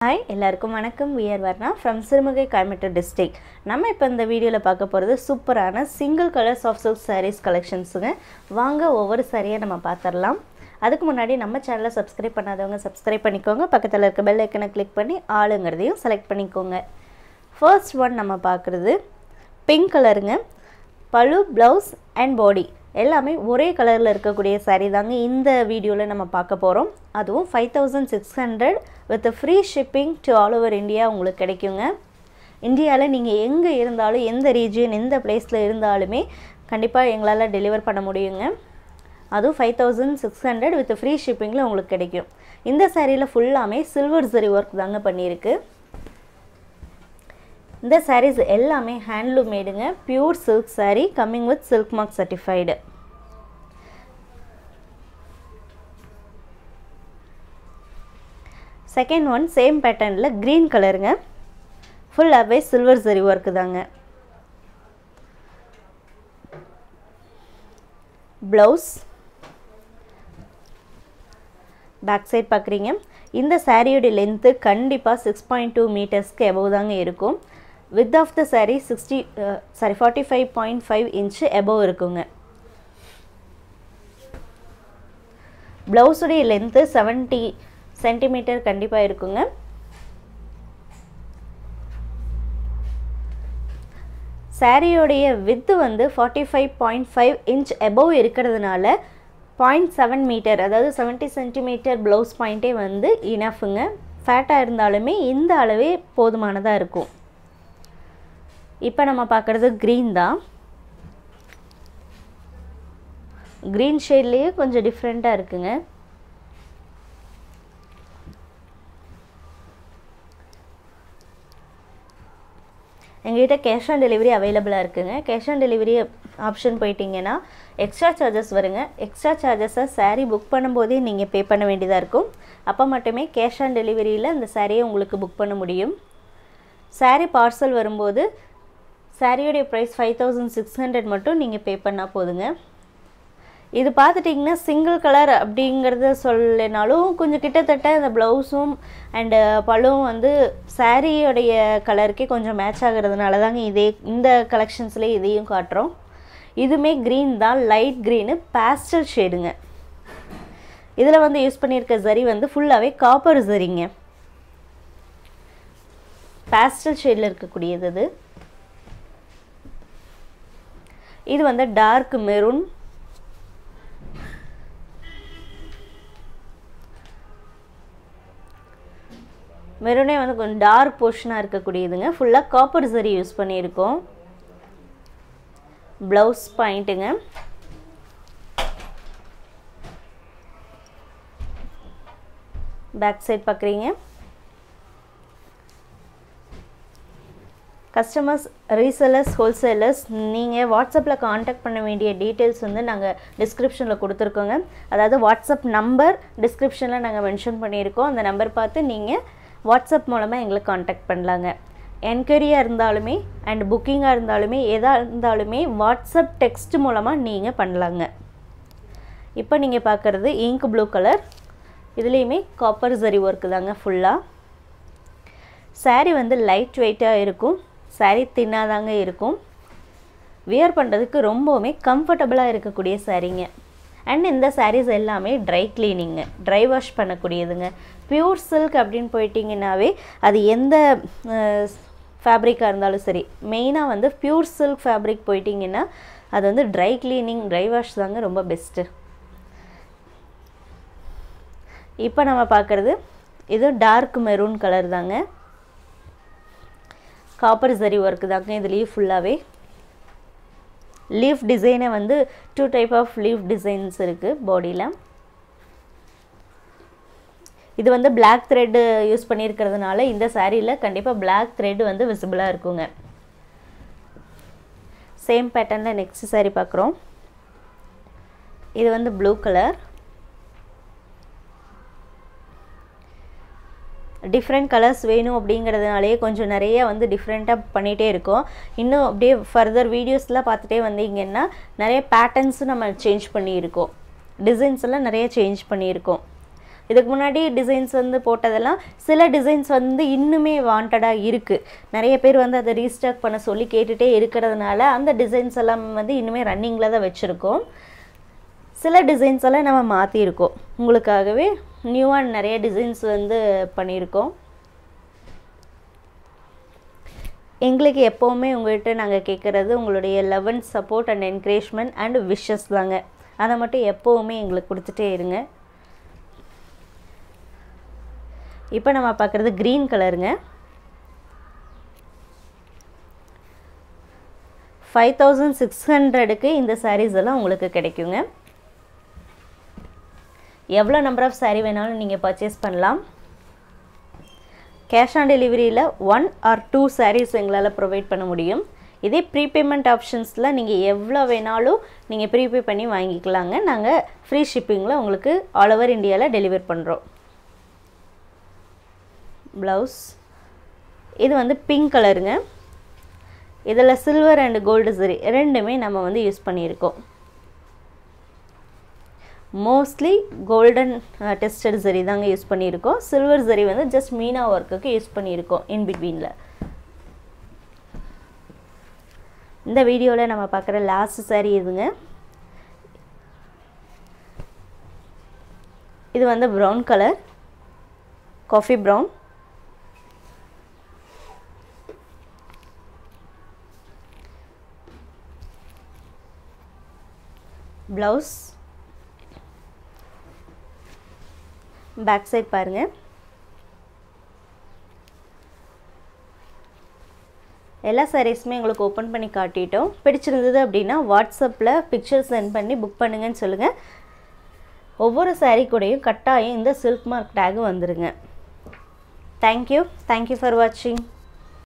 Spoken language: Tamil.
ஹாய் எல்லாருக்கும் வணக்கம் we're Varna from Sirumugai Coimbatore district நம்ம இப்போ இந்த வீடியோவில் பார்க்க போகிறது சூப்பரான single colours of silk sarees கலெக்ஷன்ஸுங்க வாங்க ஒவ்வொரு சாரியை நம்ம பார்த்துடலாம் அதுக்கு முன்னாடி நம்ம சேனலை சப்ஸ்கிரைப் பண்ணாதவங்க சப்ஸ்கிரைப் பண்ணிக்கோங்க பக்கத்தில் இருக்க பெல் ஐக்கனை கிளிக் பண்ணி ஆளுங்கிறதையும் செலக்ட் பண்ணிக்கோங்க ஃபர்ஸ்ட் ஒன் நம்ம பார்க்குறது பிங்க் கலருங்க பழு ப்ளவுஸ் அண்ட் பாடி எல்லாமே ஒரே கலரில் இருக்கக்கூடிய saree தாங்க இந்த வீடியோவில் நம்ம பார்க்க போகிறோம் அதுவும் five thousand six hundred with free shipping to all over India உங்களுக்கு கிடைக்குங்க இந்தியாவில் நீங்கள் எங்கே இருந்தாலும் எந்த ரீஜியன் எந்த பிளேஸில் இருந்தாலுமே கண்டிப்பாக எங்களால் டெலிவர் பண்ண முடியுங்க அதுவும் five thousand six hundred with free ஷிப்பிங்கில் உங்களுக்கு கிடைக்கும் இந்த சாரியில் ஃபுல்லாமே சில்வர் சரி ஒர்க் தாங்க பண்ணியிருக்கு இந்த sarees எல்லாமே ஹேண்ட்லூம் மேடுங்க pure silk saree coming with silk mark certified second one same பேட்டர்னில் க்ரீன் கலருங்க ஃபுல்லாகவே சில்வர் சரி ஒர்க்கு தாங்க ப்ளவுஸ் பேக் சைட் பார்க்குறீங்க இந்த சாரியோட லென்த்து கண்டிப்பாக சிக்ஸ் பாயிண்ட் டூ மீட்டர்ஸ்க்கு எபவ் தாங்க இருக்கும் width of the saree sixty sorry forty five point five inch above இருக்குங்க ப்ளவுஸுடைய லென்த்து செவன்ட்டி சென்டிமீட்டர் கண்டிப்பாக இருக்குங்க சாரியோடைய வித்து வந்து forty five point five inch above இருக்கிறதுனால பாயிண்ட் செவன் மீட்டர் அதாவது செவன்ட்டி சென்டிமீட்டர் ப்ளவுஸ் பாயிண்ட்டே வந்து இனஃபுங்க ஃபேட்டாக இருந்தாலுமே இந்த அளவே போதுமானதாக இருக்கும் இப்போ நம்ம பார்க்குறது க்ரீன் தான் க்ரீன் ஷேட்லேயே கொஞ்சம் டிஃப்ரெண்ட்டாக இருக்குங்க எங்ககிட்ட கேஷ் ஆன் டெலிவரி அவைலபிளாக இருக்குங்க கேஷ் ஆன் டெலிவரி ஆப்ஷன் போயிட்டீங்கன்னா எக்ஸ்ட்ரா சார்ஜஸ் வருங்க எக்ஸ்ட்ரா சார்ஜஸை சாரீ புக் பண்ணும்போதே நீங்கள் பே பண்ண வேண்டியதாக இருக்கும் அப்போ மட்டுமே கேஷ் ஆன் டெலிவரியில் அந்த சாரியை உங்களுக்கு புக் பண்ண முடியும் சாரீ பார்சல் வரும்போது சாரியோடைய price five thousand six hundred மட்டும் நீங்கள் பே பண்ணால் போதுங்க இது பார்த்துட்டிங்கன்னா சிங்கிள் கலர் அப்படிங்கிறத சொல்லனாலும் கொஞ்சம் கிட்டத்தட்ட அந்த ப்ளவுஸும் அண்டு பழுவும் வந்து சாரியோடைய கலருக்கே கொஞ்சம் மேட்ச் ஆகிறதுனால தாங்க இதே இந்த கலெக்ஷன்ஸ்லேயே இதையும் காட்டுறோம் இதுவுமே க்ரீன் தான் லைட் க்ரீனு பேஸ்டல் ஷேடுங்க இதில் வந்து யூஸ் பண்ணியிருக்க சரி வந்து ஃபுல்லாகவே காப்பர் சரிங்க பேஸ்டல் ஷேடில் இருக்கக்கூடியது அது இது வந்து டார்க் மெரூன் மெரூனே வந்து கொஞ்சம் டார்க் போர்ஷனாக இருக்கக்கூடியதுங்க ஃபுல்லாக காப்பர் சரி யூஸ் பண்ணியிருக்கோம் ப்ளவுஸ் பாயிண்ட்டுங்க பேக் சைட் பார்க்குறீங்க கஸ்டமர்ஸ் ரீசெல்லர்ஸ் ஹோல்சேலர்ஸ் நீங்கள் வாட்ஸ்அப்பில் காண்டாக்ட் பண்ண வேண்டிய டீட்டெயில்ஸ் வந்து நாங்கள் டிஸ்கிரிப்ஷனில் கொடுத்துருக்கோங்க அதாவது வாட்ஸ்அப் நம்பர் டிஸ்கிரிப்ஷனில் நாங்கள் மென்ஷன் பண்ணியிருக்கோம் அந்த நம்பர் பார்த்து நீங்கள் வாட்ஸ்அப் மூலமாக எங்களை காண்டாக்ட் பண்ணலாங்க என்கொயரியாக இருந்தாலுமே அண்ட் புக்கிங்காக இருந்தாலுமே எதாக இருந்தாலுமே வாட்ஸ்அப் டெக்ஸ்ட் மூலமாக நீங்கள் பண்ணலாங்க இப்போ நீங்கள் பார்க்குறது இங்க் ப்ளூ கலர் இதுலேயுமே காப்பர் சரி ஒர்க்கு தாங்க ஃபுல்லாக சாரீ வந்து லைட் வெயிட்டாக இருக்கும் சாரீ தின்னாதாங்க இருக்கும் வியர் பண்ணுறதுக்கு ரொம்பவுமே கம்ஃபர்டபுளாக இருக்கக்கூடிய சாரீங்க அண்ட் இந்த சாரீஸ் எல்லாமே ட்ரை கிளீனிங்கு ட்ரை வாஷ் பண்ணக்கூடியதுங்க பியூர் சில்க் அப்படின்னு போயிட்டிங்கன்னாவே அது எந்த ஃபேப்ரிக்காக இருந்தாலும் சரி மெயினாக வந்து பியூர் சில்க் ஃபேப்ரிக் போயிட்டிங்கன்னா அது வந்து ட்ரை கிளீனிங் ட்ரை வாஷ் தாங்க ரொம்ப பெஸ்ட்டு இப்போ நம்ம பார்க்குறது இது டார்க் மெரூன் கலர் தாங்க காப்பர் சரி ஒர்க்கு தாங்க இதுலேயும் ஃபுல்லாகவே லீஃப் டிசைனே வந்து two type of leaf designs இருக்குது பாடியில் இது வந்து பிளாக் த்ரெட்டு யூஸ் பண்ணியிருக்கிறதுனால இந்த சாரியில் கண்டிப்பாக பிளாக் த்ரெட் வந்து விசிபிளாக இருக்குங்க சேம் பேட்டர்னில் நெக்ஸ்ட் சாரீ பார்க்குறோம் இது வந்து ப்ளூ கலர் டிஃப்ரெண்ட் கலர்ஸ் வேணும் அப்படிங்கிறதுனாலே கொஞ்சம் நிறைய வந்து டிஃப்ரெண்ட்டாக பண்ணிகிட்டே இருக்கோம் இன்னும் அப்படியே ஃபர்தர் வீடியோஸ்லாம் பார்த்துட்டே வந்தீங்கன்னா நிறைய பேட்டர்ன்ஸும் நம்ம சேஞ்ச் பண்ணியிருக்கோம் டிசைன்ஸ் எல்லாம் நிறைய சேஞ்ச் பண்ணியிருக்கோம் இதுக்கு முன்னாடி டிசைன்ஸ் வந்து போட்டதெல்லாம் சில டிசைன்ஸ் வந்து இன்னுமே வாண்டடாக இருக்குது நிறைய பேர் வந்து அதை ரீஸ்டாக் பண்ண சொல்லி கேட்டுகிட்டே இருக்கிறதுனால அந்த டிசைன்ஸ் எல்லாம் வந்து இன்னுமே ரன்னிங்கில் தான் வச்சுருக்கோம் சில டிசைன்ஸ் எல்லாம் நம்ம மாற்றிருக்கோம் உங்களுக்காகவே நியூவாக நிறைய டிசைன்ஸ் வந்து பண்ணியிருக்கோம் எங்களுக்கு எப்போவுமே உங்கள்கிட்ட நாங்கள் கேட்குறது உங்களுடைய love and support and encouragement and wishes தாங்க அதை மட்டும் எப்போவுமே எங்களுக்கு கொடுத்துட்டே இருங்க இப்போ நம்ம பார்க்குறது க்ரீன் கலருங்க ஃபைவ் தௌசண்ட் சிக்ஸ் ஹண்ட்ரடுக்கு இந்த சாரீஸ் எல்லாம் உங்களுக்கு கிடைக்குங்க எவ்வளோ நம்பர் ஆஃப் சாரீ வேணாலும் நீங்கள் பர்ச்சேஸ் பண்ணலாம் கேஷ் ஆன் டெலிவரியில் ஒன் ஆர் டூ சாரீஸ் எங்களால் ப்ரொவைட் பண்ண முடியும் இதே ப்ரீபேமெண்ட் ஆப்ஷன்ஸில் நீங்கள் எவ்வளோ வேணாலும் நீங்கள் ப்ரீபே பண்ணி வாங்கிக்கலாங்க நாங்கள் ஃப்ரீ ஷிப்பிங்கில் உங்களுக்கு ஆல் ஓவர் இந்தியாவில் டெலிவர் பண்ணுறோம் ப்ளவுஸ் இது வந்து பிங்க் கலருங்க இதில் சில்வர் அண்ட் கோல்டு சரி ரெண்டுமே நம்ம வந்து யூஸ் பண்ணியிருக்கோம் மோஸ்ட்லி கோல்டன் டெஸ்டட் சரி தாங்க யூஸ் பண்ணியிருக்கோம் சில்வர் சரி வந்து ஜஸ்ட் மீனா ஒர்க்குக்கு யூஸ் பண்ணியிருக்கோம் இன் பிட்வீனில் இந்த வீடியோவில் நம்ம பார்க்குற லாஸ்ட் சாரீ இதுங்க இது வந்து brown colour coffee brown blouse back side பாருங்கள் எல்லா சாரீஸுமே உங்களுக்கு ஓப்பன் பண்ணி காட்டிட்டோம் பிடிச்சிருந்தது அப்படின்னா வாட்ஸ்அப்பில் பிக்சர் சென்ட் பண்ணி புக் பண்ணுங்கன்னு சொல்லுங்கள் ஒவ்வொரு சாரீ கூடயும் கட்டாயம் இந்த சில்க் மார்க் டேகு வந்துடுங்க தேங்க்யூ தேங்க்யூ ஃபார் வாட்சிங்